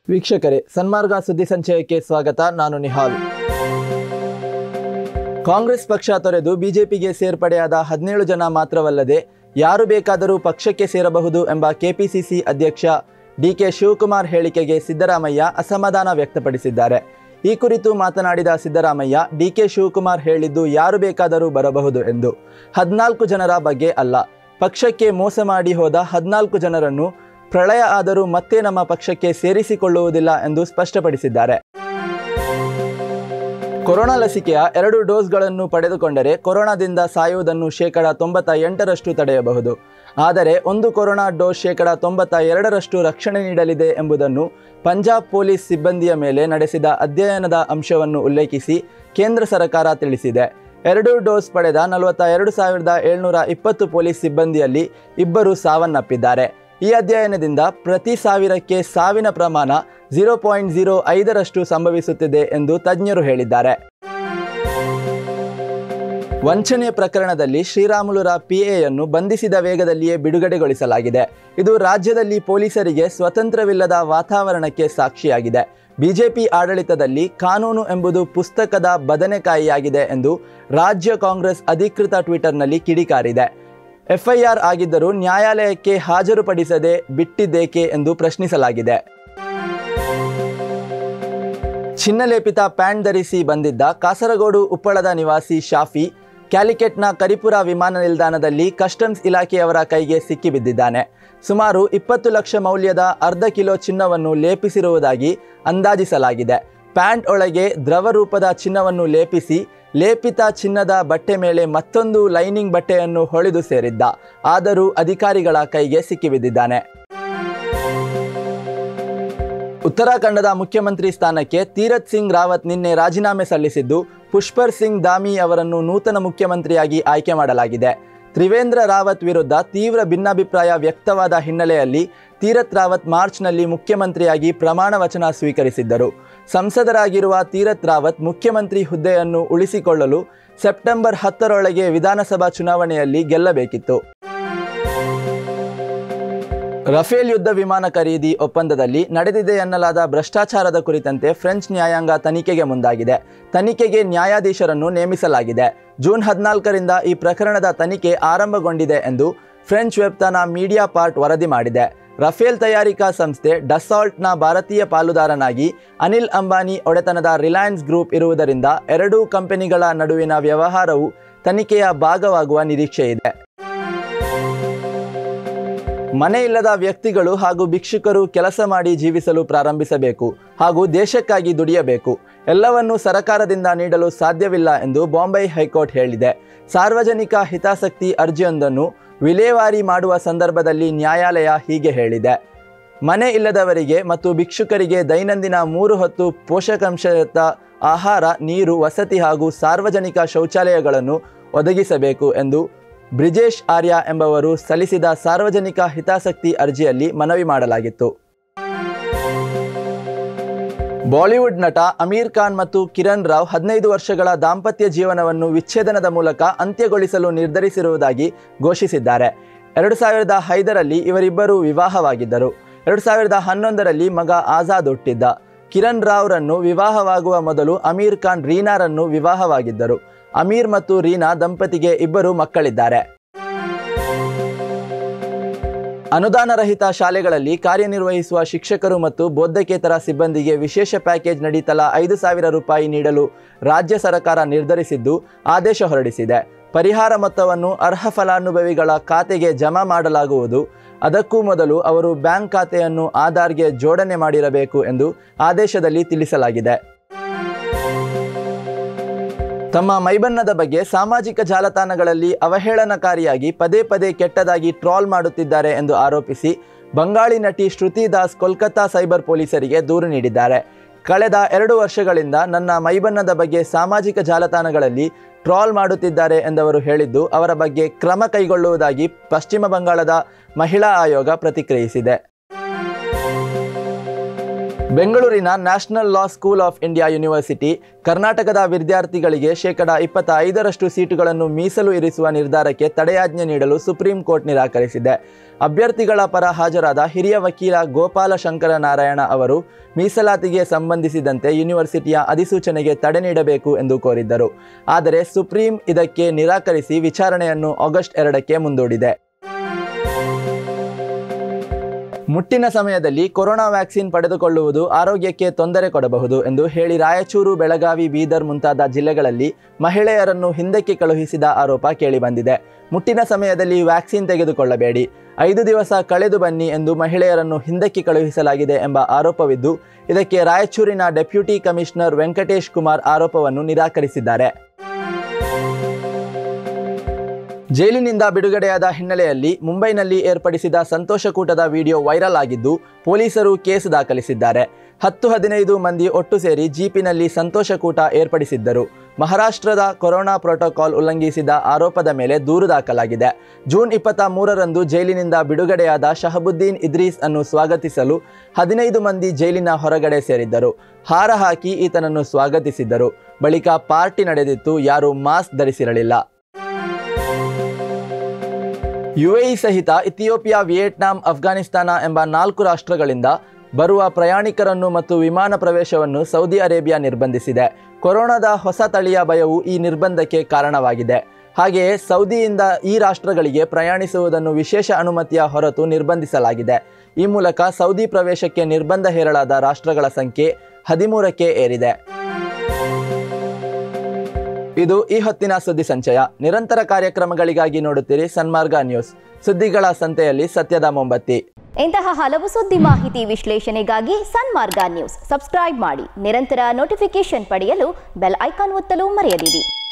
ವೀಕ್ಷಕರೇ ಸನ್ಮಾರ್ಗ ಸುದ್ದಿ ಸಂಚಯಕ್ಕೆ ಸ್ವಾಗತ ನಾನು ನಿಹಾಲ್ ಕಾಂಗ್ರೆಸ್ ಪಕ್ಷ ತೊರೆದು ಬಿಜೆಪಿಗೆ ಸೇರ್ಪಡೆಯಾದ ಹದಿನೇಳು ಜನ ಮಾತ್ರವಲ್ಲದೆ ಯಾರು ಬೇಕಾದರೂ ಪಕ್ಷಕ್ಕೆ ಸೇರಬಹುದು ಎಂಬ ಕೆಪಿಸಿಸಿ ಅಧ್ಯಕ್ಷ ಡಿಕೆ ಶಿವಕುಮಾರ್ ಹೇಳಿಕೆಗೆ ಸಿದ್ದರಾಮಯ್ಯ ಅಸಮಾಧಾನ ವ್ಯಕ್ತಪಡಿಸಿದ್ದಾರೆ ಈ ಕುರಿತು ಮಾತನಾಡಿದ ಸಿದ್ದರಾಮಯ್ಯ ಡಿಕೆ ಶಿವಕುಮಾರ್ ಹೇಳಿದ್ದು ಯಾರು ಬೇಕಾದರೂ ಬರಬಹುದು ಎಂದು ಹದಿನಾಲ್ಕು ಜನರ ಬಗ್ಗೆ ಅಲ್ಲ ಪಕ್ಷಕ್ಕೆ ಮೋಸ ಮಾಡಿ ಹೋದ ಹದಿನಾಲ್ಕು ಜನರನ್ನು ಪ್ರಳಯ ಆದರೂ ಮತ್ತೆ ನಮ್ಮ ಪಕ್ಷಕ್ಕೆ ಸೇರಿಸಿಕೊಳ್ಳುವುದಿಲ್ಲ ಎಂದು ಸ್ಪಷ್ಟಪಡಿಸಿದ್ದಾರೆ ಕೊರೋನಾ ಲಸಿಕೆಯ ಎರಡು ಡೋಸ್ಗಳನ್ನು ಪಡೆದುಕೊಂಡರೆ ಕೊರೋನಾದಿಂದ ಸಾಯುವುದನ್ನು ಶೇಕಡ ತೊಂಬತ್ತ ಎಂಟರಷ್ಟು ತಡೆಯಬಹುದು ಆದರೆ ಒಂದು ಕೊರೋನಾ ಡೋಸ್ ಶೇಕಡ ತೊಂಬತ್ತ ಎರಡರಷ್ಟು ರಕ್ಷಣೆ ನೀಡಲಿದೆ ಎಂಬುದನ್ನು ಪಂಜಾಬ್ ಪೊಲೀಸ್ ಸಿಬ್ಬಂದಿಯ ಮೇಲೆ ನಡೆಸಿದ ಅಧ್ಯಯನದ ಅಂಶವನ್ನು ಉಲ್ಲೇಖಿಸಿ ಕೇಂದ್ರ ಸರ್ಕಾರ ತಿಳಿಸಿದೆ ಎರಡು ಡೋಸ್ ಪಡೆದ ನಲವತ್ತ ಎರಡು ಸಾವಿರದ ಏಳ್ನೂರ ಇಪ್ಪತ್ತು ಪೊಲೀಸ್ ಸಿಬ್ಬಂದಿಯಲ್ಲಿ ಇಬ್ಬರು ಸಾವನ್ನಪ್ಪಿದ್ದಾರೆ ಈ ಅಧ್ಯಯನದಿಂದ ಪ್ರತಿ ಸಾವಿರಕ್ಕೆ ಸಾವಿನ ಪ್ರಮಾಣ ಝೀರೋ ಪಾಯಿಂಟ್ ಝೀರೋ ಐದರಷ್ಟು ಸಂಭವಿಸುತ್ತಿದೆ ಎಂದು ತಜ್ಞರು ಹೇಳಿದ್ದಾರೆ ವಂಚನೆ ಪ್ರಕರಣದಲ್ಲಿ ಶ್ರೀರಾಮುಲುರ ಪಿಎಯನ್ನು ಬಂಧಿಸಿದ ವೇಗದಲ್ಲಿಯೇ ಬಿಡುಗಡೆಗೊಳಿಸಲಾಗಿದೆ ಇದು ರಾಜ್ಯದಲ್ಲಿ ಪೊಲೀಸರಿಗೆ ಸ್ವತಂತ್ರವಿಲ್ಲದ ವಾತಾವರಣಕ್ಕೆ ಸಾಕ್ಷಿಯಾಗಿದೆ ಬಿಜೆಪಿ ಆಡಳಿತದಲ್ಲಿ ಕಾನೂನು ಎಂಬುದು ಪುಸ್ತಕದ ಬದನೆಕಾಯಿಯಾಗಿದೆ ಎಂದು ರಾಜ್ಯ ಕಾಂಗ್ರೆಸ್ ಅಧಿಕೃತ ಟ್ವಿಟರ್ನಲ್ಲಿ ಕಿಡಿಕಾರಿದೆ ಎಫ್ಐಆರ್ ಆಗಿದ್ದರೂ ನ್ಯಾಯಾಲಯಕ್ಕೆ ಹಾಜರುಪಡಿಸದೆ ಬಿಟ್ಟಿದ್ದೇಕೆ ಎಂದು ಪ್ರಶ್ನಿಸಲಾಗಿದೆ ಚಿನ್ನಲೇಪಿತ ಪ್ಯಾಂಟ್ ಧರಿಸಿ ಬಂದಿದ್ದ ಕಾಸರಗೋಡು ಉಪ್ಪಳದ ನಿವಾಸಿ ಶಾಫಿ ಕ್ಯಾಲಿಕೆಟ್ನ ಕರಿಪುರ ವಿಮಾನ ನಿಲ್ದಾಣದಲ್ಲಿ ಕಸ್ಟಮ್ಸ್ ಇಲಾಖೆಯವರ ಕೈಗೆ ಸಿಕ್ಕಿಬಿದ್ದಿದ್ದಾನೆ ಸುಮಾರು ಇಪ್ಪತ್ತು ಲಕ್ಷ ಮೌಲ್ಯದ ಅರ್ಧ ಕಿಲೋ ಚಿನ್ನವನ್ನು ಲೇಪಿಸಿರುವುದಾಗಿ ಅಂದಾಜಿಸಲಾಗಿದೆ ಪ್ಯಾಂಟ್ ಒಳಗೆ ದ್ರವ ರೂಪದ ಚಿನ್ನವನ್ನು ಲೇಪಿಸಿ ಲೇಪಿತ ಚಿನ್ನದ ಬಟ್ಟೆ ಮೇಲೆ ಮತ್ತೊಂದು ಲೈನಿಂಗ್ ಬಟ್ಟೆಯನ್ನು ಹೊಳೆದು ಸೇರಿದ್ದ ಆದರೂ ಅಧಿಕಾರಿಗಳ ಕೈಗೆ ಸಿಕ್ಕಿಬಿದ್ದಿದ್ದಾನೆ ಉತ್ತರಾಖಂಡದ ಮುಖ್ಯಮಂತ್ರಿ ಸ್ಥಾನಕ್ಕೆ ತೀರತ್ ಸಿಂಗ್ ರಾವತ್ ನಿನ್ನೆ ರಾಜೀನಾಮೆ ಸಲ್ಲಿಸಿದ್ದು ಪುಷ್ಪರ್ ಸಿಂಗ್ ದಾಮಿ ಅವರನ್ನು ನೂತನ ಮುಖ್ಯಮಂತ್ರಿಯಾಗಿ ಆಯ್ಕೆ ಮಾಡಲಾಗಿದೆ ತ್ರಿವೇಂದ್ರ ರಾವತ್ ವಿರುದ್ಧ ತೀವ್ರ ಭಿನ್ನಾಭಿಪ್ರಾಯ ವ್ಯಕ್ತವಾದ ಹಿನ್ನೆಲೆಯಲ್ಲಿ ತೀರತ್ ರಾವತ್ ಮಾರ್ಚ್ನಲ್ಲಿ ಮುಖ್ಯಮಂತ್ರಿಯಾಗಿ ಪ್ರಮಾಣ ವಚನ ಸ್ವೀಕರಿಸಿದ್ದರು ಸಂಸದರಾಗಿರುವ ತೀರತ್ ರಾವತ್ ಮುಖ್ಯಮಂತ್ರಿ ಹುದ್ದೆಯನ್ನು ಉಳಿಸಿಕೊಳ್ಳಲು ಸೆಪ್ಟೆಂಬರ್ ಹತ್ತರೊಳಗೆ ವಿಧಾನಸಭಾ ಚುನಾವಣೆಯಲ್ಲಿ ಗೆಲ್ಲಬೇಕಿತ್ತು ರಫೇಲ್ ಯುದ್ಧ ವಿಮಾನ ಖರೀದಿ ಒಪ್ಪಂದದಲ್ಲಿ ನಡೆದಿದೆ ಎನ್ನಲಾದ ಭ್ರಷ್ಟಾಚಾರದ ಕುರಿತಂತೆ ಫ್ರೆಂಚ್ ನ್ಯಾಯಾಂಗ ತನಿಖೆಗೆ ಮುಂದಾಗಿದೆ ತನಿಖೆಗೆ ನ್ಯಾಯಾಧೀಶರನ್ನು ನೇಮಿಸಲಾಗಿದೆ ಜೂನ್ ಹದಿನಾಲ್ಕರಿಂದ ಈ ಪ್ರಕರಣದ ತನಿಖೆ ಆರಂಭಗೊಂಡಿದೆ ಎಂದು ಫ್ರೆಂಚ್ ವೆಬ್ತನ ಮೀಡಿಯಾ ಪಾರ್ಟ್ ವರದಿ ಮಾಡಿದೆ ರಫೇಲ್ ತಯಾರಿಕಾ ಸಂಸ್ಥೆ ಡಸಾಲ್ಟ್ನ ಭಾರತೀಯ ಪಾಲುದಾರನಾಗಿ ಅನಿಲ್ ಅಂಬಾನಿ ಒಡೆತನದ ರಿಲಯನ್ಸ್ ಗ್ರೂಪ್ ಇರುವುದರಿಂದ ಎರಡೂ ಕಂಪನಿಗಳ ನಡುವಿನ ವ್ಯವಹಾರವು ತನಿಖೆಯ ಭಾಗವಾಗುವ ನಿರೀಕ್ಷೆ ಇದೆ ಮನೆ ಇಲ್ಲದ ವ್ಯಕ್ತಿಗಳು ಹಾಗೂ ಭಿಕ್ಷುಕರು ಕೆಲಸ ಮಾಡಿ ಜೀವಿಸಲು ಪ್ರಾರಂಭಿಸಬೇಕು ಹಾಗೂ ದೇಶಕ್ಕಾಗಿ ದುಡಿಯಬೇಕು ಎಲ್ಲವನ್ನೂ ಸರಕಾರದಿಂದ ನೀಡಲು ಸಾಧ್ಯವಿಲ್ಲ ಎಂದು ಬಾಂಬೆ ಹೈಕೋರ್ಟ್ ಹೇಳಿದೆ ಸಾರ್ವಜನಿಕ ಹಿತಾಸಕ್ತಿ ಅರ್ಜಿಯೊಂದನ್ನು ವಿಲೇವಾರಿ ಮಾಡುವ ಸಂದರ್ಭದಲ್ಲಿ ನ್ಯಾಯಾಲಯ ಹೀಗೆ ಹೇಳಿದೆ ಮನೆ ಇಲ್ಲದವರಿಗೆ ಮತ್ತು ಭಿಕ್ಷುಕರಿಗೆ ದೈನಂದಿನ ಮೂರು ಹೊತ್ತು ಪೋಷಕಾಂಶಯುಕ್ತ ಆಹಾರ ನೀರು ವಸತಿ ಹಾಗೂ ಸಾರ್ವಜನಿಕ ಶೌಚಾಲಯಗಳನ್ನು ಒದಗಿಸಬೇಕು ಎಂದು ಬ್ರಿಜೇಶ್ ಆರ್ಯ ಎಂಬವರು ಸಲ್ಲಿಸಿದ ಸಾರ್ವಜನಿಕ ಹಿತಾಸಕ್ತಿ ಅರ್ಜಿಯಲ್ಲಿ ಮನವಿ ಮಾಡಲಾಗಿತ್ತು ಬಾಲಿವುಡ್ ನಟ ಅಮೀರ್ ಖಾನ್ ಮತ್ತು ಕಿರಣ್ ರಾವ್ ಹದಿನೈದು ವರ್ಷಗಳ ದಾಂಪತ್ಯ ಜೀವನವನ್ನು ವಿಚ್ಛೇದನದ ಮೂಲಕ ಅಂತ್ಯಗೊಳಿಸಲು ನಿರ್ಧರಿಸಿರುವುದಾಗಿ ಘೋಷಿಸಿದ್ದಾರೆ ಎರಡು ಸಾವಿರದ ಐದರಲ್ಲಿ ಇವರಿಬ್ಬರು ವಿವಾಹವಾಗಿದ್ದರು ಎರಡು ಸಾವಿರದ ಹನ್ನೊಂದರಲ್ಲಿ ಮಗ ಆಜಾದ್ ಹುಟ್ಟಿದ್ದ ಕಿರಣ್ ರಾವ್ರನ್ನು ವಿವಾಹವಾಗುವ ಮೊದಲು ಅಮೀರ್ ಖಾನ್ ರೀನಾರನ್ನು ವಿವಾಹವಾಗಿದ್ದರು ಅಮೀರ್ ಮತ್ತು ರೀನಾ ದಂಪತಿಗೆ ಇಬ್ಬರು ಮಕ್ಕಳಿದ್ದಾರೆ ಅನುದಾನರಹಿತ ಶಾಲೆಗಳಲ್ಲಿ ಕಾರ್ಯನಿರ್ವಹಿಸುವ ಶಿಕ್ಷಕರು ಮತ್ತು ಬೋಧಕೇತರ ಸಿಬ್ಬಂದಿಗೆ ವಿಶೇಷ ಪ್ಯಾಕೇಜ್ ನಡಿ ತಲಾ ಐದು ಸಾವಿರ ರೂಪಾಯಿ ನೀಡಲು ರಾಜ್ಯ ಸರ್ಕಾರ ನಿರ್ಧರಿಸಿದ್ದು ಆದೇಶ ಹೊರಡಿಸಿದೆ ಪರಿಹಾರ ಮೊತ್ತವನ್ನು ಅರ್ಹ ಫಲಾನುಭವಿಗಳ ಖಾತೆಗೆ ಜಮಾ ಮಾಡಲಾಗುವುದು ಅದಕ್ಕೂ ಮೊದಲು ಅವರು ಬ್ಯಾಂಕ್ ಖಾತೆಯನ್ನು ಆಧಾರ್ಗೆ ಜೋಡಣೆ ಮಾಡಿರಬೇಕು ಎಂದು ಆದೇಶದಲ್ಲಿ ತಿಳಿಸಲಾಗಿದೆ ತಮ್ಮ ಮೈಬಣ್ಣದ ಬಗ್ಗೆ ಸಾಮಾಜಿಕ ಜಾಲತಾಣಗಳಲ್ಲಿ ಅವಹೇಳನಕಾರಿಯಾಗಿ ಪದೇ ಪದೇ ಕೆಟ್ಟದಾಗಿ ಟ್ರಾಲ್ ಮಾಡುತ್ತಿದ್ದಾರೆ ಎಂದು ಆರೋಪಿಸಿ ಬಂಗಾಳಿ ನಟಿ ಶ್ರುತಿ ದಾಸ್ ಕೋಲ್ಕತ್ತಾ ಸೈಬರ್ ಪೊಲೀಸರಿಗೆ ದೂರು ನೀಡಿದ್ದಾರೆ ಕಳೆದ ಎರಡು ವರ್ಷಗಳಿಂದ ನನ್ನ ಮೈಬಣ್ಣದ ಬಗ್ಗೆ ಸಾಮಾಜಿಕ ಜಾಲತಾಣಗಳಲ್ಲಿ ಟ್ರಾಲ್ ಮಾಡುತ್ತಿದ್ದಾರೆ ಎಂದವರು ಹೇಳಿದ್ದು ಅವರ ಬಗ್ಗೆ ಕ್ರಮ ಕೈಗೊಳ್ಳುವುದಾಗಿ ಪಶ್ಚಿಮ ಬಂಗಾಳದ ಮಹಿಳಾ ಆಯೋಗ ಪ್ರತಿಕ್ರಿಯಿಸಿದೆ ಬೆಂಗಳೂರಿನ national law school of India university ಕರ್ನಾಟಕದ ವಿದ್ಯಾರ್ಥಿಗಳಿಗೆ ಶೇಕಡ ಇಪ್ಪತ್ತ ಐದರಷ್ಟು ಸೀಟುಗಳನ್ನು ಮೀಸಲು ಇರಿಸುವ ನಿರ್ಧಾರಕ್ಕೆ ತಡೆಯಾಜ್ಞೆ ನೀಡಲು ಸುಪ್ರೀಂ ಕೋರ್ಟ್ ನಿರಾಕರಿಸಿದೆ ಅಭ್ಯರ್ಥಿಗಳ ಪರ ಹಾಜರಾದ ಹಿರಿಯ ವಕೀಲ ಗೋಪಾಲ ಶಂಕರ ನಾರಾಯಣ ಅವರು ಮೀಸಲಾತಿಗೆ ಸಂಬಂಧಿಸಿದಂತೆ ಯೂನಿವರ್ಸಿಟಿಯ ಅಧಿಸೂಚನೆಗೆ ತಡೆ ನೀಡಬೇಕು ಎಂದು ಕೋರಿದ್ದರು ಆದರೆ ಸುಪ್ರೀಂ ಇದಕ್ಕೆ ನಿರಾಕರಿಸಿ ವಿಚಾರಣೆಯನ್ನು ಆಗಸ್ಟ್ ಎರಡಕ್ಕೆ ಮುಂದೂಡಿದೆ ಮುಟ್ಟಿನ ಸಮಯದಲ್ಲಿ ಕೊರೋನಾ ವ್ಯಾಕ್ಸಿನ್ ಪಡೆದುಕೊಳ್ಳುವುದು ಆರೋಗ್ಯಕ್ಕೆ ತೊಂದರೆ ಕೊಡಬಹುದು ಎಂದು ಹೇಳಿ ರಾಯಚೂರು ಬೆಳಗಾವಿ ಬೀದರ್ ಮುಂತಾದ ಜಿಲ್ಲೆಗಳಲ್ಲಿ ಮಹಿಳೆಯರನ್ನು ಹಿಂದಕ್ಕೆ ಕಳುಹಿಸಿದ ಆರೋಪ ಕೇಳಿಬಂದಿದೆ ಮುಟ್ಟಿನ ಸಮಯದಲ್ಲಿ ವ್ಯಾಕ್ಸಿನ್ ತೆಗೆದುಕೊಳ್ಳಬೇಡಿ ಐದು ದಿವಸ ಕಳೆದು ಬನ್ನಿ ಎಂದು ಮಹಿಳೆಯರನ್ನು ಹಿಂದಕ್ಕೆ ಕಳುಹಿಸಲಾಗಿದೆ ಎಂಬ ಆರೋಪವಿದ್ದು ಇದಕ್ಕೆ ರಾಯಚೂರಿನ ಡೆಪ್ಯೂಟಿ ಕಮಿಷನರ್ ವೆಂಕಟೇಶ್ ಕುಮಾರ್ ಆರೋಪವನ್ನು ನಿರಾಕರಿಸಿದ್ದಾರೆ ಜೈಲಿನಿಂದ ಬಿಡುಗಡೆಯಾದ ಹಿನ್ನೆಲೆಯಲ್ಲಿ ಮುಂಬೈನಲ್ಲಿ ಏರ್ಪಡಿಸಿದ ಸಂತೋಷಕೂಟದ ವಿಡಿಯೋ ವೈರಲ್ ಆಗಿದ್ದು ಪೊಲೀಸರು ಕೇಸ್ ದಾಖಲಿಸಿದ್ದಾರೆ ಹತ್ತು ಹದಿನೈದು ಮಂದಿ ಒಟ್ಟು ಸೇರಿ ಜೀಪಿನಲ್ಲಿ ಸಂತೋಷಕೂಟ ಏರ್ಪಡಿಸಿದ್ದರು ಮಹಾರಾಷ್ಟ್ರದ ಕೊರೋನಾ ಪ್ರೋಟೋಕಾಲ್ ಉಲ್ಲಂಘಿಸಿದ ಆರೋಪದ ಮೇಲೆ ದೂರು ದಾಖಲಾಗಿದೆ ಜೂನ್ ಇಪ್ಪತ್ತ ಮೂರರಂದು ಜೈಲಿನಿಂದ ಬಿಡುಗಡೆಯಾದ ಶಹಬುದ್ದೀನ್ ಇದ್ರೀಸ್ ಅನ್ನು ಸ್ವಾಗತಿಸಲು ಹದಿನೈದು ಮಂದಿ ಜೈಲಿನ ಹೊರಗಡೆ ಸೇರಿದ್ದರು ಹಾರ ಹಾಕಿ ಈತನನ್ನು ಸ್ವಾಗತಿಸಿದ್ದರು ಬಳಿಕ ಪಾರ್ಟಿ ನಡೆದಿತ್ತು ಯಾರೂ ಮಾಸ್ಕ್ ಧರಿಸಿರಲಿಲ್ಲ ಯುಎಇ ಸಹಿತ ಇಥಿಯೋಪಿಯಾ ವಿಯೆಟ್ನಾಂ ಅಫ್ಘಾನಿಸ್ತಾನ ಎಂಬ ನಾಲ್ಕು ರಾಷ್ಟ್ರಗಳಿಂದ ಬರುವ ಪ್ರಯಾಣಿಕರನ್ನು ಮತ್ತು ವಿಮಾನ ಪ್ರವೇಶವನ್ನು ಸೌದಿ ಅರೇಬಿಯಾ ನಿರ್ಬಂಧಿಸಿದೆ ಕೊರೋನಾದ ಹೊಸ ತಳಿಯ ಭಯವು ಈ ನಿರ್ಬಂಧಕ್ಕೆ ಕಾರಣವಾಗಿದೆ ಹಾಗೆಯೇ ಸೌದಿಯಿಂದ ಈ ರಾಷ್ಟ್ರಗಳಿಗೆ ಪ್ರಯಾಣಿಸುವುದನ್ನು ವಿಶೇಷ ಅನುಮತಿಯ ಹೊರತು ನಿರ್ಬಂಧಿಸಲಾಗಿದೆ ಈ ಮೂಲಕ ಸೌದಿ ಪ್ರವೇಶಕ್ಕೆ ನಿರ್ಬಂಧ ಹೇರಲಾದ ರಾಷ್ಟ್ರಗಳ ಸಂಖ್ಯೆ ಹದಿಮೂರಕ್ಕೆ ಏರಿದೆ ಇದು ಈ ಹೊತ್ತಿನ ಸುದ್ದಿ ಸಂಚಯ ನಿರಂತರ ಕಾರ್ಯಕ್ರಮಗಳಿಗಾಗಿ ನೋಡುತ್ತೀರಿ ಸನ್ಮಾರ್ಗ ನ್ಯೂಸ್ ಸುದ್ದಿಗಳ ಸಂತೆಯಲ್ಲಿ ಸತ್ಯದ ಮೊಂಬತ್ತಿ ಇಂತಹ ಹಲವು ಸುದ್ದಿ ಮಾಹಿತಿ ವಿಶ್ಲೇಷಣೆಗಾಗಿ ಸನ್ಮಾರ್ಗ ನ್ಯೂಸ್ ಸಬ್ಸ್ಕ್ರೈಬ್ ಮಾಡಿ ನಿರಂತರ ನೋಟಿಫಿಕೇಶನ್ ಪಡೆಯಲು ಬೆಲ್ ಐಕಾನ್ ಒತ್ತಲು ಮರೆಯದಿರಿ